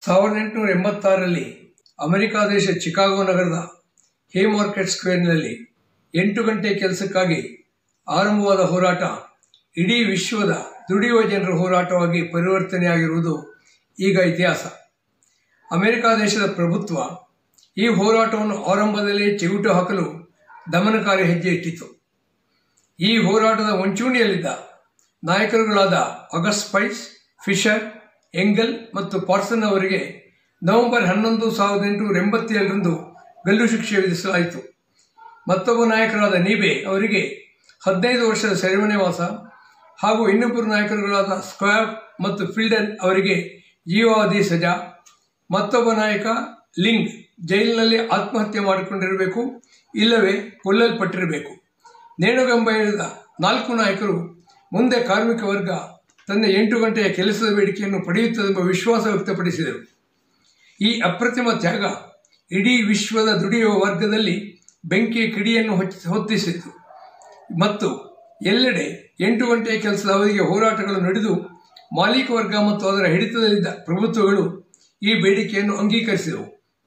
ಸಾವಿರದ ಎಂಟುನೂರ ಎಂಬತ್ತಾರರಲ್ಲಿ ಅಮೆರಿಕ ದೇಶ ಚಿಕಾಗೋ ನಗರದ ಹೇ ಮಾರ್ಕೆಟ್ ಸ್ಕ್ವೇರ್ನಲ್ಲಿ ಎಂಟು ಗಂಟೆ ಕೆಲಸಕ್ಕಾಗಿ ಆರಂಭವಾದ ಹೋರಾಟ ಇಡೀ ವಿಶ್ವದ ದುಡಿಯುವ ಜನರ ಹೋರಾಟವಾಗಿ ಪರಿವರ್ತನೆಯಾಗಿರುವುದು ಈಗ ಇತಿಹಾಸ ಅಮೆರಿಕ ದೇಶದ ಪ್ರಭುತ್ವ ಈ ಹೋರಾಟವನ್ನು ಆರಂಭದಲ್ಲೇ ಚಿಗುಟು ಹಾಕಲು ದಮನಕಾರಿ ಹೆಜ್ಜೆ ಇಟ್ಟಿತು ಈ ಹೋರಾಟದ ಮುಂಚೂಣಿಯಲ್ಲಿದ್ದ ನಾಯಕರುಗಳಾದ ಅಗಸ್ಟ್ ಸ್ಪೈಸ್ ಫಿಶರ್ ಎಂಗಲ್ ಮತ್ತು ಪಾರ್ಸನ್ ಅವರಿಗೆ ನವೆಂಬರ್ ಹನ್ನೊಂದು ಸಾವಿರದ ಎಂಟುನೂರ ಎಂಬತ್ತೇಳರಂದು ಗಲ್ಲು ಶಿಕ್ಷೆ ವಿಧಿಸಲಾಯಿತು ಮತ್ತೊಬ್ಬ ನಾಯಕರಾದ ನೀಬೆ ಅವರಿಗೆ ಹದಿನೈದು ವರ್ಷದ ಸೆರೆಮನೆವಾಸ ಹಾಗೂ ಇನ್ನೊಬ್ಬರು ನಾಯಕರುಗಳಾದ ಸ್ಕ್ವಾಬ್ ಮತ್ತು ಫಿಲ್ಡನ್ ಅವರಿಗೆ ಜೀವಾವಧಿ ಸಜಾ ಮತ್ತೊಬ್ಬ ನಾಯಕ ಲಿಂಗ್ ಜೈಲಿನಲ್ಲಿ ಆತ್ಮಹತ್ಯೆ ಮಾಡಿಕೊಂಡಿರಬೇಕು ಇಲ್ಲವೇ ಕೊಲ್ಲಲ್ಪಟ್ಟಿರಬೇಕು ನೇಣುಗಂಬ ಹೇಳಿದ ನಾಲ್ಕು ನಾಯಕರು ಮುಂದೆ ಕಾರ್ಮಿಕ ವರ್ಗ ತನ್ನ ಎಂಟು ಗಂಟೆಯ ಕೆಲಸದ ಬೇಡಿಕೆಯನ್ನು ಪಡೆಯುತ್ತದೆಂಬ ವಿಶ್ವಾಸ ವ್ಯಕ್ತಪಡಿಸಿದರು ಈ ಅಪ್ರತಿಮ ತ್ಯಾಗ ಇಡೀ ವಿಶ್ವದ ದುಡಿಯುವ ವರ್ಗದಲ್ಲಿ ಬೆಂಕಿಯ ಕಿಡಿಯನ್ನು ಹೊಚ್ಚ- ಹೊತ್ತಿಸಿತು ಮತ್ತು ಎಲ್ಲೆಡೆ ಎಂಟು ಗಂಟೆಯ ಕೆಲಸದ ಅವಧಿಗೆ ಹೋರಾಟಗಳು ನಡೆದು ಮಾಲೀಕ ವರ್ಗ ಮತ್ತು ಅದರ ಹಿಡಿತದಲ್ಲಿದ್ದ ಪ್ರಭುತ್ವಗಳು ಈ ಬೇಡಿಕೆಯನ್ನು ಅಂಗೀಕರಿಸಿದವು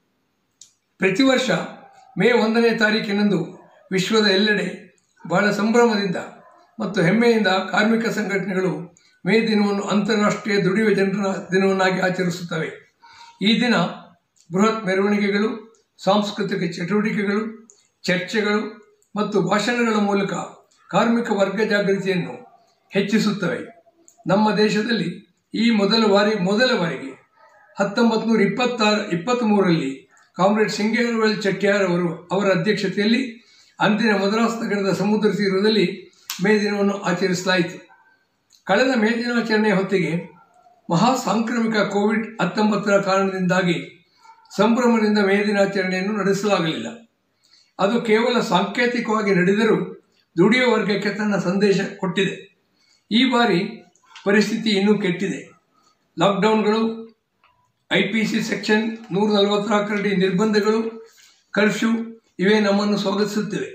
ಪ್ರತಿ ವರ್ಷ ಮೇ ಒಂದನೇ ತಾರೀಕಿನಂದು ವಿಶ್ವದ ಎಲ್ಲೆಡೆ ಬಹಳ ಸಂಭ್ರಮದಿಂದ ಮತ್ತು ಹೆಮ್ಮೆಯಿಂದ ಕಾರ್ಮಿಕ ಸಂಘಟನೆಗಳು ಮೇ ದಿನವನ್ನು ಅಂತಾರಾಷ್ಟ್ರೀಯ ದುಡಿಯುವ ಜನರ ದಿನವನ್ನಾಗಿ ಆಚರಿಸುತ್ತವೆ ಈ ದಿನ ಬೃಹತ್ ಮೆರವಣಿಗೆಗಳು ಸಾಂಸ್ಕೃತಿಕ ಚಟುವಟಿಕೆಗಳು ಚರ್ಚೆಗಳು ಮತ್ತು ಭಾಷಣಗಳ ಮೂಲಕ ಕಾರ್ಮಿಕ ವರ್ಗ ಜಾಗೃತಿಯನ್ನು ಹೆಚ್ಚಿಸುತ್ತವೆ ನಮ್ಮ ದೇಶದಲ್ಲಿ ಈ ಮೊದಲ ಬಾರಿ ಮೊದಲ ಬಾರಿಗೆ ಹತ್ತೊಂಬತ್ತು ನೂರ ಇಪ್ಪತ್ತಾರು ಇಪ್ಪತ್ತ್ಮೂರರಲ್ಲಿ ಕಾಮ್ರೇಡ್ ಸಿಂಗೇರವಲ್ ಚೆಟ್ಟಿಯಾರ್ ಅವರು ಅವರ ಅಧ್ಯಕ್ಷತೆಯಲ್ಲಿ ಅಂದಿನ ಮದ್ರಾಸ್ ನಗರದ ಸಮುದ್ರ ತೀರದಲ್ಲಿ ಮೇ ದಿನವನ್ನು ಆಚರಿಸಲಾಯಿತು ಕಳೆದ ಮೇ ದಿನಾಚರಣೆಯ ಹೊತ್ತಿಗೆ ಮಹಾ ಸಾಂಕ್ರಾಮಿಕ ಕೋವಿಡ್ ಹತ್ತೊಂಬತ್ತರ ಕಾರಣದಿಂದಾಗಿ ಸಂಭ್ರಮದಿಂದ ಮೇ ದಿನಾಚರಣೆಯನ್ನು ನಡೆಸಲಾಗಲಿಲ್ಲ ಅದು ಕೇವಲ ಸಾಂಕೇತಿಕವಾಗಿ ನಡೆದರೂ ದುಡಿಯುವ ವರ್ಗಕ್ಕೆ ತನ್ನ ಸಂದೇಶ ಕೊಟ್ಟಿದೆ ಈ ಬಾರಿ ಪರಿಸ್ಥಿತಿ ಇನ್ನೂ ಕೆಟ್ಟಿದೆ ಲಾಕ್ಡೌನ್ಗಳು ಐ ಪಿ ಸಿ ಸೆಕ್ಷನ್ ನೂರ ನಲವತ್ನಾಲ್ಕರಡಿ ನಿರ್ಬಂಧಗಳು ಕರ್ಫ್ಯೂ ಇವೇ ನಮ್ಮನ್ನು ಸ್ವಾಗತಿಸುತ್ತಿವೆ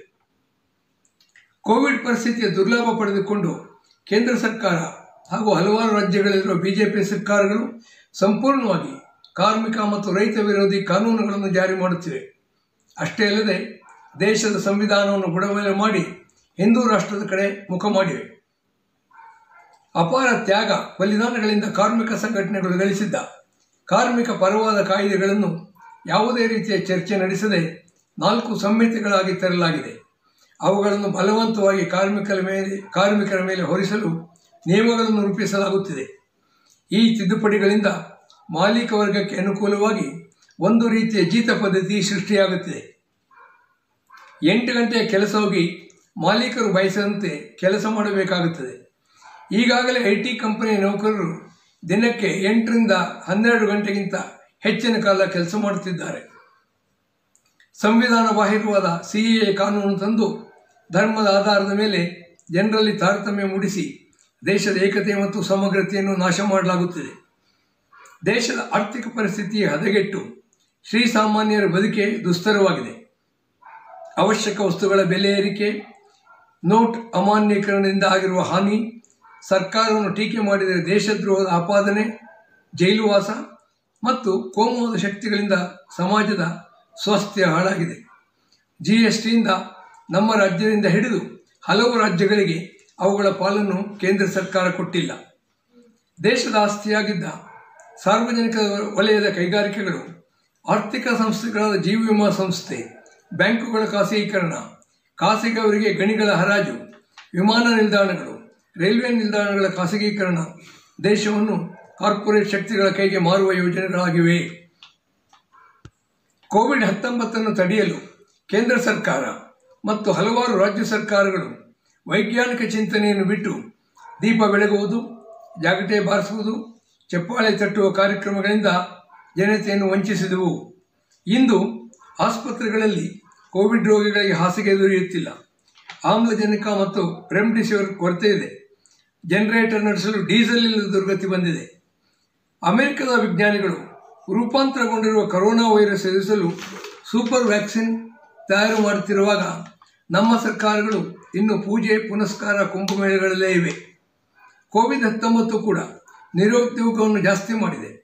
ಕೋವಿಡ್ ಪರಿಸ್ಥಿತಿಯ ದುರ್ಲಾಭ ಪಡೆದುಕೊಂಡು ಕೇಂದ್ರ ಸರ್ಕಾರ ಹಾಗೂ ಹಲವಾರು ರಾಜ್ಯಗಳಲ್ಲಿರುವ ಬಿಜೆಪಿ ಸರ್ಕಾರಗಳು ಸಂಪೂರ್ಣವಾಗಿ ಕಾರ್ಮಿಕ ಮತ್ತು ರೈತ ವಿರೋಧಿ ಕಾನೂನುಗಳನ್ನು ಜಾರಿ ಮಾಡುತ್ತಿವೆ ಅಷ್ಟೇ ಅಲ್ಲದೆ ದೇಶದ ಸಂವಿಧಾನವನ್ನು ಬುಡಮೇಲೆ ಮಾಡಿ ಹಿಂದೂ ರಾಷ್ಟ್ರದ ಕಡೆ ಮುಖ ಮಾಡಿವೆ ಅಪಾರ ತ್ಯಾಗ ಬಲಿದಾನಗಳಿಂದ ಕಾರ್ಮಿಕ ಸಂಘಟನೆಗಳು ಗಳಿಸಿದ್ದ ಕಾರ್ಮಿಕ ಪರವಾದ ಕಾಯ್ದೆಗಳನ್ನು ಯಾವುದೇ ರೀತಿಯ ಚರ್ಚೆ ನಡೆಸದೆ ನಾಲ್ಕು ಸಂಹಿತೆಗಳಾಗಿ ತರಲಾಗಿದೆ ಅವುಗಳನ್ನು ಬಲವಂತವಾಗಿ ಕಾರ್ಮಿಕರ ಮೇಲೆ ಕಾರ್ಮಿಕರ ಮೇಲೆ ಹೊರಿಸಲು ನಿಯಮಗಳನ್ನು ರೂಪಿಸಲಾಗುತ್ತಿದೆ ಈ ತಿದ್ದುಪಡಿಗಳಿಂದ ಮಾಲೀಕ ವರ್ಗಕ್ಕೆ ಅನುಕೂಲವಾಗಿ ಒಂದು ರೀತಿಯ ಜೀತ ಪದ್ಧತಿ ಸೃಷ್ಟಿಯಾಗುತ್ತಿದೆ ಎಂಟು ಗಂಟೆಯ ಕೆಲಸ ಹೋಗಿ ಮಾಲೀಕರು ಬಯಸದಂತೆ ಕೆಲಸ ಮಾಡಬೇಕಾಗುತ್ತದೆ ಈಗಾಗಲೇ ಐ ಟಿ ಕಂಪನಿಯ ನೌಕರರು ದಿನಕ್ಕೆ ಎಂಟರಿಂದ ಹನ್ನೆರಡು ಗಂಟೆಗಿಂತ ಹೆಚ್ಚಿನ ಕಾಲ ಕೆಲಸ ಮಾಡುತ್ತಿದ್ದಾರೆ ಸಂವಿಧಾನ ಬಾಹಿರವಾದ ಸಿಇಎ ಕಾನೂನು ತಂದು ಧರ್ಮದ ಆಧಾರದ ಮೇಲೆ ಜನರಲ್ಲಿ ತಾರತಮ್ಯ ಮೂಡಿಸಿ ದೇಶದ ಏಕತೆ ಮತ್ತು ಸಮಗ್ರತೆಯನ್ನು ನಾಶ ಮಾಡಲಾಗುತ್ತಿದೆ ದೇಶದ ಆರ್ಥಿಕ ಪರಿಸ್ಥಿತಿ ಹದಗೆಟ್ಟು ಶ್ರೀಸಾಮಾನ್ಯರ ಬದುಕೆ ದುಸ್ತರವಾಗಿದೆ ಅವಶ್ಯಕ ವಸ್ತುಗಳ ಬೆಲೆ ಏರಿಕೆ ನೋಟ್ ಅಮಾನ್ಯೀಕರಣದಿಂದ ಆಗಿರುವ ಹಾನಿ ಸರ್ಕಾರವನ್ನು ಟೀಕೆ ಮಾಡಿದರೆ ದೇಶದ್ರೋಹದ ಆಪಾದನೆ ಜೈಲುವಾಸ ಮತ್ತು ಕೋಮುವಾದ ಶಕ್ತಿಗಳಿಂದ ಸಮಾಜದ ಸ್ವಾಸ್ಥ್ಯ ಹಾಳಾಗಿದೆ ಜಿ ಎಸ್ ಟಿಯಿಂದ ನಮ್ಮ ರಾಜ್ಯದಿಂದ ಹಿಡಿದು ಹಲವು ರಾಜ್ಯಗಳಿಗೆ ಅವುಗಳ ಪಾಲನ್ನು ಕೇಂದ್ರ ಸರ್ಕಾರ ಕೊಟ್ಟಿಲ್ಲ ದೇಶದ ಆಸ್ತಿಯಾಗಿದ್ದ ಸಾರ್ವಜನಿಕ ವಲಯದ ಕೈಗಾರಿಕೆಗಳು ಆರ್ಥಿಕ ಸಂಸ್ಥೆಗಳಾದ ಜೀವ ವಿಮಾ ಸಂಸ್ಥೆ ಬ್ಯಾಂಕುಗಳ ಖಾಸಗೀಕರಣ ಖಾಸಗಿಯವರಿಗೆ ಗಣಿಗಳ ಹರಾಜು ವಿಮಾನ ನಿಲ್ದಾಣಗಳು ರೈಲ್ವೆ ನಿಲ್ದಾಣಗಳ ಖಾಸಗೀಕರಣ ದೇಶವನ್ನು ಕಾರ್ಪೊರೇಟ್ ಶಕ್ತಿಗಳ ಕೈಗೆ ಮಾರುವ ಯೋಜನೆಗಳಾಗಿವೆ ಕೋವಿಡ್ ಹತ್ತೊಂಬತ್ತನ್ನು ತಡೆಯಲು ಕೇಂದ್ರ ಸರ್ಕಾರ ಮತ್ತು ಹಲವಾರು ರಾಜ್ಯ ಸರ್ಕಾರಗಳು ವೈಜ್ಞಾನಿಕ ಚಿಂತನೆಯನ್ನು ಬಿಟ್ಟು ದೀಪ ಬೆಳಗುವುದು ಜಾಗಟೆ ಬಾರಿಸುವುದು ಚಪ್ಪಾಳೆ ತಟ್ಟುವ ಕಾರ್ಯಕ್ರಮಗಳಿಂದ ಜನತೆಯನ್ನು ವಂಚಿಸಿದವು ಇಂದು ಆಸ್ಪತ್ರೆಗಳಲ್ಲಿ ಕೋವಿಡ್ ರೋಗಿಗಳಿಗೆ ಹಾಸಿಗೆ ದೊರೆಯುತ್ತಿಲ್ಲ ಆಮ್ಲಜನಕ ಮತ್ತು ರೆಮ್ಡಿಸಿವಿರ್ ಕೊರತೆ ಇದೆ ಜನರೇಟರ್ ನಡೆಸಲು ಡೀಸೆಲ್ ಇಲ್ಲದ ದುರ್ಗತಿ ಬಂದಿದೆ ಅಮೆರಿಕದ ವಿಜ್ಞಾನಿಗಳು ರೂಪಾಂತರಗೊಂಡಿರುವ ಕರೋನಾ ವೈರಸ್ ಎದುರಿಸಲು ಸೂಪರ್ ವ್ಯಾಕ್ಸಿನ್ ತಯಾರು ಮಾಡುತ್ತಿರುವಾಗ ನಮ್ಮ ಸರ್ಕಾರಗಳು ಇನ್ನು ಪೂಜೆ ಪುನಸ್ಕಾರ ಕುಂಭಮೇಳಗಳಲ್ಲೇ ಇವೆ ಕೋವಿಡ್ ಹತ್ತೊಂಬತ್ತು ಕೂಡ ನಿರುದ್ಯೋಗವನ್ನು ಜಾಸ್ತಿ ಮಾಡಿದೆ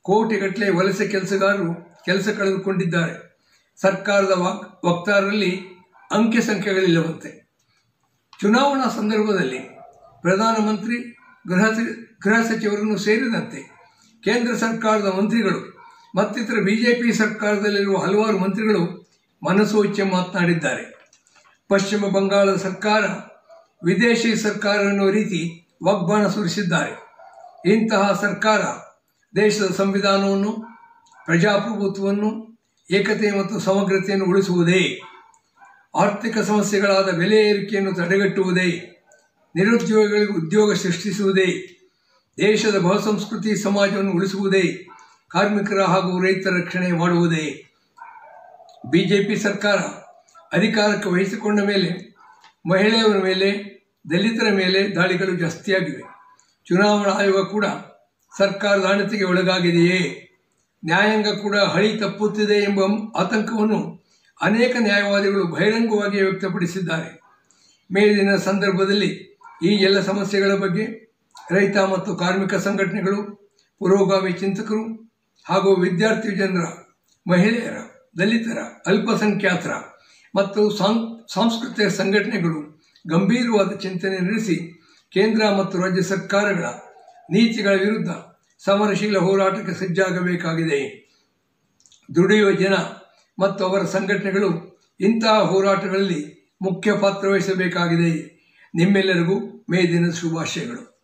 ಕೋಟಿಗಟ್ಟಲೆ ವಲಸೆ ಕೆಲಸಗಾರರು ಕೆಲಸ ಕಳೆದುಕೊಂಡಿದ್ದಾರೆ ಸರ್ಕಾರದ ವಾಕ್ ವಕ್ತಾರರಲ್ಲಿ ಅಂಕೆ ಸಂಖ್ಯೆಗಳಿಲ್ಲವಂತೆ ಚುನಾವಣಾ ಸಂದರ್ಭದಲ್ಲಿ ಪ್ರಧಾನಮಂತ್ರಿ ಗೃಹ ಸ- ಗೃಹ ಸಚಿವರನ್ನು ಸೇರಿದಂತೆ ಕೇಂದ್ರ ಸರ್ಕಾರದ ಮಂತ್ರಿಗಳು ಮತ್ತಿತರ ಬಿಜೆಪಿ ಸರ್ಕಾರದಲ್ಲಿರುವ ಹಲವಾರು ಮಂತ್ರಿಗಳು ಮನಸೋ ಇಚ್ಛೆ ಮಾತನಾಡಿದ್ದಾರೆ ಪಶ್ಚಿಮ ಬಂಗಾಳದ ಸರ್ಕಾರ ವಿದೇಶಿ ಸರ್ಕಾರ ಎನ್ನುವ ರೀತಿ ವಾಗ್ಬಾಣ ಸುರಿಸಿದ್ದಾರೆ ಇಂತಹ ಸರ್ಕಾರ ದೇಶದ ಸಂವಿಧಾನವನ್ನು ಪ್ರಜಾಪ್ರಭುತ್ವವನ್ನು ಏಕತೆ ಮತ್ತು ಸಮಗ್ರತೆಯನ್ನು ಉಳಿಸುವುದೇ ಆರ್ಥಿಕ ಸಮಸ್ಯೆಗಳಾದ ಬೆಲೆ ಏರಿಕೆಯನ್ನು ತಡೆಗಟ್ಟುವುದೇ ನಿರುದ್ಯೋಗಿಗಳಿಗೆ ಉದ್ಯೋಗ ಸೃಷ್ಟಿಸುವುದೇ ದೇಶದ ಬಹುಸಂಸ್ಕೃತಿ ಸಮಾಜವನ್ನು ಉಳಿಸುವುದೇ ಕಾರ್ಮಿಕರ ಹಾಗೂ ರೈತರ ರಕ್ಷಣೆ ಮಾಡುವುದೇ ಬಿಜೆಪಿ ಸರ್ಕಾರ ಅಧಿಕಾರಕ್ಕೆ ವಹಿಸಿಕೊಂಡ ಮೇಲೆ ಮಹಿಳೆಯರ ಮೇಲೆ ದಲಿತರ ಮೇಲೆ ದಾಳಿಗಳು ಜಾಸ್ತಿಯಾಗಿವೆ ಚುನಾವಣಾ ಆಯೋಗ ಕೂಡ ಸರ್ಕಾರದ ಅಣತಿಗೆ ಒಳಗಾಗಿದೆಯೇ ನ್ಯಾಯಾಂಗ ಕೂಡ ಹಳಿ ತಪ್ಪುತ್ತಿದೆ ಎಂಬ ಆತಂಕವನ್ನು ಅನೇಕ ನ್ಯಾಯವಾದಿಗಳು ಬಹಿರಂಗವಾಗಿ ವ್ಯಕ್ತಪಡಿಸಿದ್ದಾರೆ ಮೇಲಿನ ಸಂದರ್ಭದಲ್ಲಿ ಈ ಎಲ್ಲ ಸಮಸ್ಯೆಗಳ ಬಗ್ಗೆ ರೈತ ಮತ್ತು ಕಾರ್ಮಿಕ ಸಂಘಟನೆಗಳು ಪುರೋಗಾಮಿ ಚಿಂತಕರು ಹಾಗೂ ವಿದ್ಯಾರ್ಥಿ ಜನರ ಮಹಿಳೆಯರ ದಲಿತರ ಅಲ್ಪಸಂಖ್ಯಾತರ ಮತ್ತು ಸಾಂ ಸಾಂಸ್ಕೃತಿಕ ಸಂಘಟನೆಗಳು ಗಂಭೀರವಾದ ಚಿಂತನೆ ನಡೆಸಿ ಕೇಂದ್ರ ಮತ್ತು ರಾಜ್ಯ ಸರ್ಕಾರಗಳ ನೀತಿಗಳ ವಿರುದ್ಧ ಸಮರಶೀಲ ಹೋರಾಟಕ್ಕೆ ಸಜ್ಜಾಗಬೇಕಾಗಿದೆ ದುಡಿಯುವ ಜನ ಮತ್ತು ಅವರ ಸಂಘಟನೆಗಳು ಇಂತಹ ಹೋರಾಟಗಳಲ್ಲಿ ಮುಖ್ಯ ಪಾತ್ರ ವಹಿಸಬೇಕಾಗಿದೆ ನಿಮ್ಮೆಲ್ಲರಿಗೂ ಮೇ ದಿನದ ಶುಭಾಶಯಗಳು